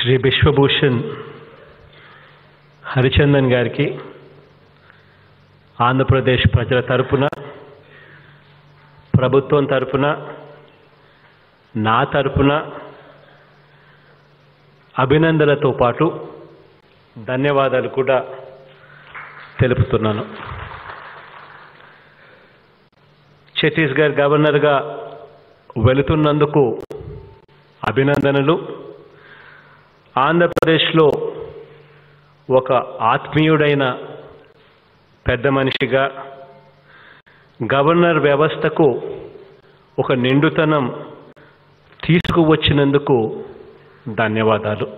శ్రీ బిశ్వభూషణ్ హరిచందన్ గారికి ఆంధ్రప్రదేశ్ ప్రజల తరపున ప్రభుత్వం తరపున నా తరపున అభినందనలతో పాటు ధన్యవాదాలు కూడా తెలుపుతున్నాను ఛత్తీస్గఢ్ గవర్నర్గా వెళుతున్నందుకు అభినందనలు ఆంధ్రప్రదేశ్లో ఒక ఆత్మీయుడైన పెద్ద మనిషిగా గవర్నర్ వ్యవస్థకు ఒక నిండుతనం తీసుకువచ్చినందుకు ధన్యవాదాలు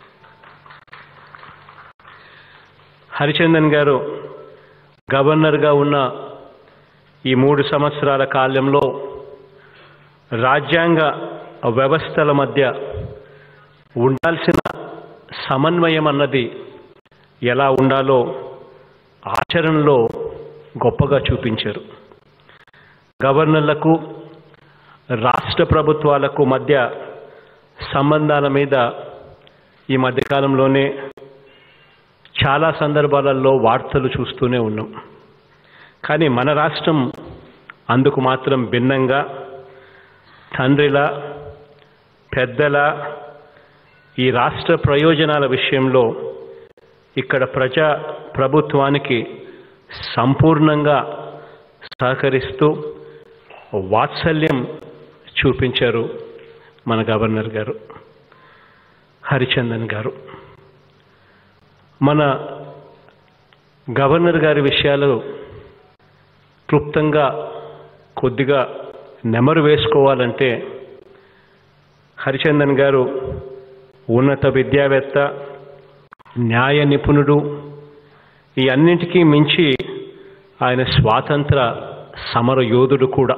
హరిచందన్ గారు గవర్నర్గా ఉన్న ఈ మూడు సంవత్సరాల కాలంలో రాజ్యాంగ వ్యవస్థల మధ్య ఉండాల్సిన సమన్వయం అన్నది ఎలా ఉండాలో ఆచరణలో గొప్పగా చూపించారు గవర్నర్లకు రాష్ట్ర ప్రభుత్వాలకు మధ్య సంబంధాల మీద ఈ మధ్యకాలంలోనే చాలా సందర్భాలలో వార్తలు చూస్తూనే ఉన్నాం కానీ మన రాష్ట్రం అందుకు మాత్రం భిన్నంగా తండ్రిలా పెద్దల ఈ రాష్ట్ర ప్రయోజనాల విషయంలో ఇక్కడ ప్రజా ప్రభుత్వానికి సంపూర్ణంగా సహకరిస్తూ వాత్సల్యం చూపించారు మన గవర్నర్ గారు హరిచందన్ గారు మన గవర్నర్ గారి విషయాలు క్లుప్తంగా కొద్దిగా నెమరు వేసుకోవాలంటే హరిచందన్ గారు ఉన్నత విద్యావేత్త న్యాయ నిపుణుడు ఈ అన్నింటికీ మించి ఆయన స్వాతంత్ర సమర యోధుడు కూడా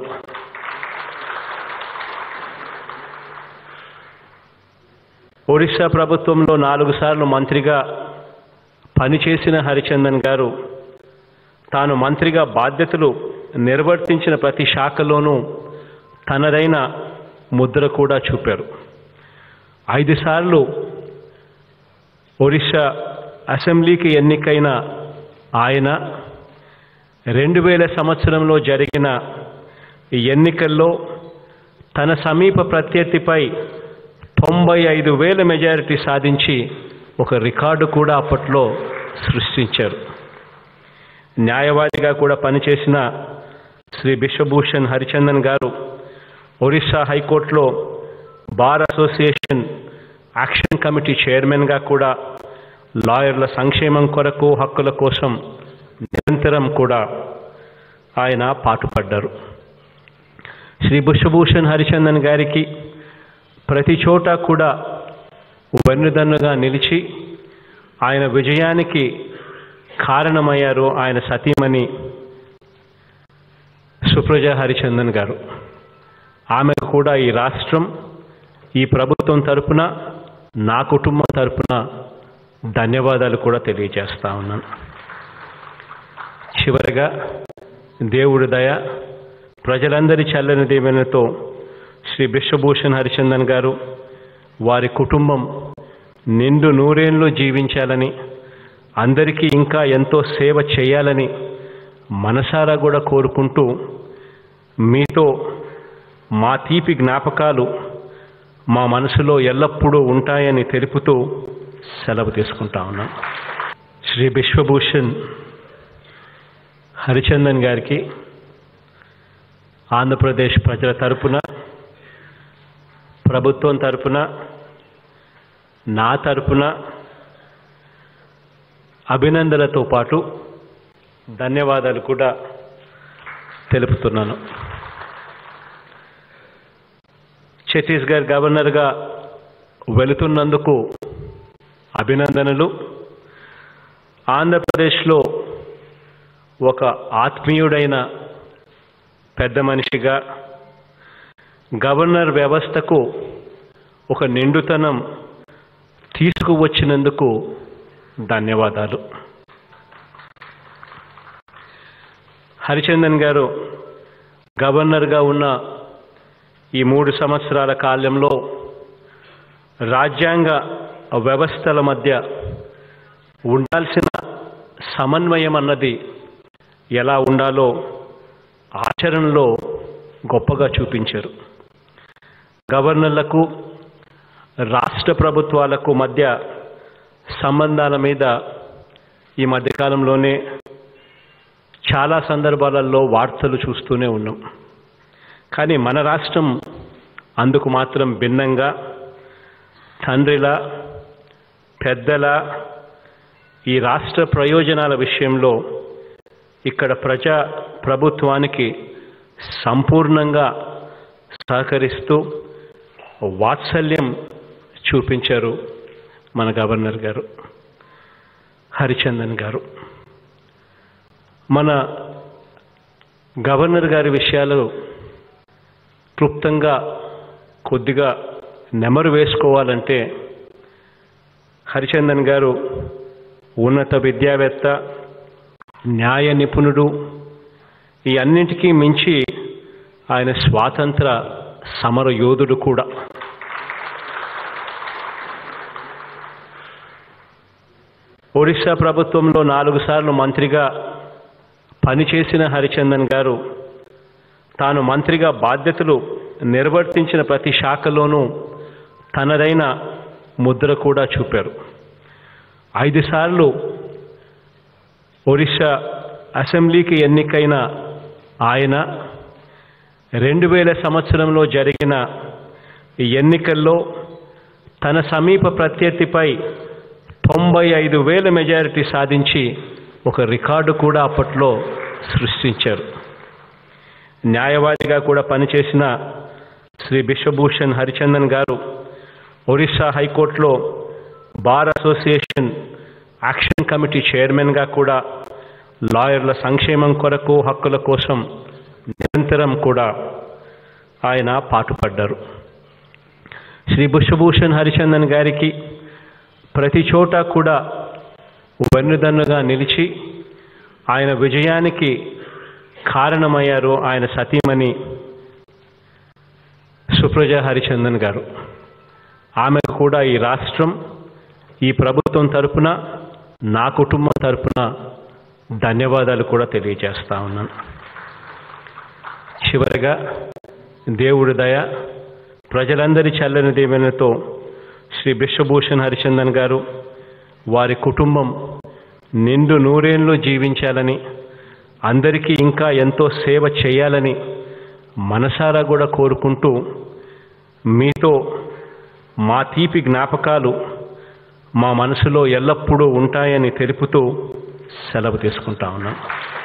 ఒడిశా ప్రభుత్వంలో నాలుగు సార్లు మంత్రిగా పనిచేసిన హరిచందన్ గారు తాను మంత్రిగా బాధ్యతలు నిర్వర్తించిన ప్రతి శాఖలోనూ తనదైన ముద్ర కూడా చూపారు ఐదు సార్లు ఒడిశా అసెంబ్లీకి ఎన్నికైన ఆయన రెండు వేల సంవత్సరంలో జరిగిన ఈ ఎన్నికల్లో తన సమీప ప్రత్యర్థిపై తొంభై ఐదు వేల మెజారిటీ సాధించి ఒక రికార్డు కూడా అప్పట్లో సృష్టించారు న్యాయవాదిగా కూడా పనిచేసిన శ్రీ బిశ్వభూషణ్ హరిచందన్ గారు ఒరిస్సా హైకోర్టులో బార్ అసోసియేషన్ యాక్షన్ కమిటీ చైర్మన్గా కూడా లాయర్ల సంక్షేమం కొరకు హక్కుల కోసం నిరంతరం కూడా ఆయన పాటుపడ్డారు శ్రీ బిశ్వభూషణ్ హరిచందన్ గారికి ప్రతి చోట కూడా వెన్నుదన్నుగా నిలిచి ఆయన విజయానికి కారణమయ్యారు ఆయన సతీమణి సుప్రజ హరిచందన్ గారు ఆమెకు కూడా ఈ రాష్ట్రం ఈ ప్రభుత్వం తరపున నా కుటుంబం తరపున ధన్యవాదాలు కూడా తెలియజేస్తా ఉన్నాను చివరిగా దేవుడి దయ ప్రజలందరి చల్లని దీవెనతో శ్రీ బిశ్వభూషణ్ హరిచందన్ గారు వారి కుటుంబం నిండు నూరేళ్ళు జీవించాలని అందరికీ ఇంకా ఎంతో సేవ చేయాలని మనసారా కూడా కోరుకుంటూ మీతో మా తీపి జ్ఞాపకాలు మా మనసులో ఎల్లప్పుడూ ఉంటాయని తెలుపుతూ సెలవు తీసుకుంటా ఉన్నాం శ్రీ బిశ్వభూషణ్ హరిచందన్ గారికి ఆంధ్రప్రదేశ్ ప్రజల తరపున ప్రభుత్వం తరపున నా తరపున అభినందనలతో పాటు ధన్యవాదాలు కూడా తెలుపుతున్నాను ఛత్తీస్గఢ్ గవర్నర్గా వెళుతున్నందుకు అభినందనలు ఆంధ్రప్రదేశ్లో ఒక ఆత్మీయుడైన పెద్ద మనిషిగా గవర్నర్ వ్యవస్థకు ఒక నిండుతనం తీసుకువచ్చినందుకు ధన్యవాదాలు హరిచందన్ గారు గవర్నర్గా ఉన్న ఈ మూడు సంవత్సరాల కాలంలో రాజ్యాంగ వ్యవస్థల మధ్య ఉండాల్సిన సమన్వయం అన్నది ఎలా ఉండాలో ఆచరణలో గొప్పగా చూపించారు గవర్నర్లకు రాష్ట్ర ప్రభుత్వాలకు మధ్య సంబంధాల మీద ఈ మధ్యకాలంలోనే చాలా సందర్భాలలో వార్తలు చూస్తూనే ఉన్నాం కానీ మన రాష్ట్రం అందుకు మాత్రం భిన్నంగా తండ్రిల పెద్దల ఈ రాష్ట్ర ప్రయోజనాల విషయంలో ఇక్కడ ప్రజా ప్రభుత్వానికి సంపూర్ణంగా సహకరిస్తూ వాత్సల్యం చూపించారు మన గవర్నర్ గారు హరిచందన్ గారు మన గవర్నర్ గారి విషయాలు క్లుప్తంగా కొద్దిగా నెమరు వేసుకోవాలంటే హరిచందన్ గారు ఉన్నత విద్యావేత్త న్యాయ నిపుణుడు ఈ అన్నింటికీ మించి ఆయన స్వాతంత్ర సమర యోధుడు కూడా ఒడిశా ప్రభుత్వంలో నాలుగు సార్లు మంత్రిగా పనిచేసిన హరిచందన్ గారు తాను మంత్రిగా బాధ్యతలు నిర్వర్తించిన ప్రతి శాఖలోనూ తనదైన ముద్ర కూడా చూపారు ఐదు సార్లు ఒడిశా అసెంబ్లీకి ఎన్నికైన ఆయన రెండు వేల సంవత్సరంలో జరిగిన ఈ ఎన్నికల్లో తన సమీప ప్రత్యర్థిపై తొంభై ఐదు వేల మెజారిటీ సాధించి ఒక రికార్డు కూడా అప్పట్లో సృష్టించారు న్యాయవాదిగా కూడా పనిచేసిన శ్రీ బిశ్వభూషణ్ హరిచందన్ గారు ఒరిస్సా హైకోర్టులో బార్ అసోసియేషన్ యాక్షన్ కమిటీ చైర్మన్గా కూడా లాయర్ల సంక్షేమం కొరకు హక్కుల కోసం నిరంతరం కూడా ఆయన పాటుపడ్డారు శ్రీ బిశ్వభూషణ్ హరిచందన్ గారికి ప్రతి చోట కూడా వెన్నుదన్నుగా నిలిచి ఆయన విజయానికి కారణమయ్యారు ఆయన సతీమణి సుప్రజ హరిచందన్ గారు ఆమెకు కూడా ఈ రాష్ట్రం ఈ ప్రభుత్వం తరపున నా కుటుంబం తరపున ధన్యవాదాలు కూడా తెలియజేస్తా ఉన్నాను చివరగా దేవుడి దయ ప్రజలందరి చల్లని దీవెనతో శ్రీ బిశ్వభూషణ్ హరిచందన్ గారు వారి కుటుంబం నిండు నూరేళ్ళు జీవించాలని అందరికీ ఇంకా ఎంతో సేవ చేయాలని మనసారా కూడా కోరుకుంటూ మీతో మా తీపి జ్ఞాపకాలు మా మనసులో ఎల్లప్పుడూ ఉంటాయని తెలుపుతూ సెలవు తీసుకుంటా ఉన్నాను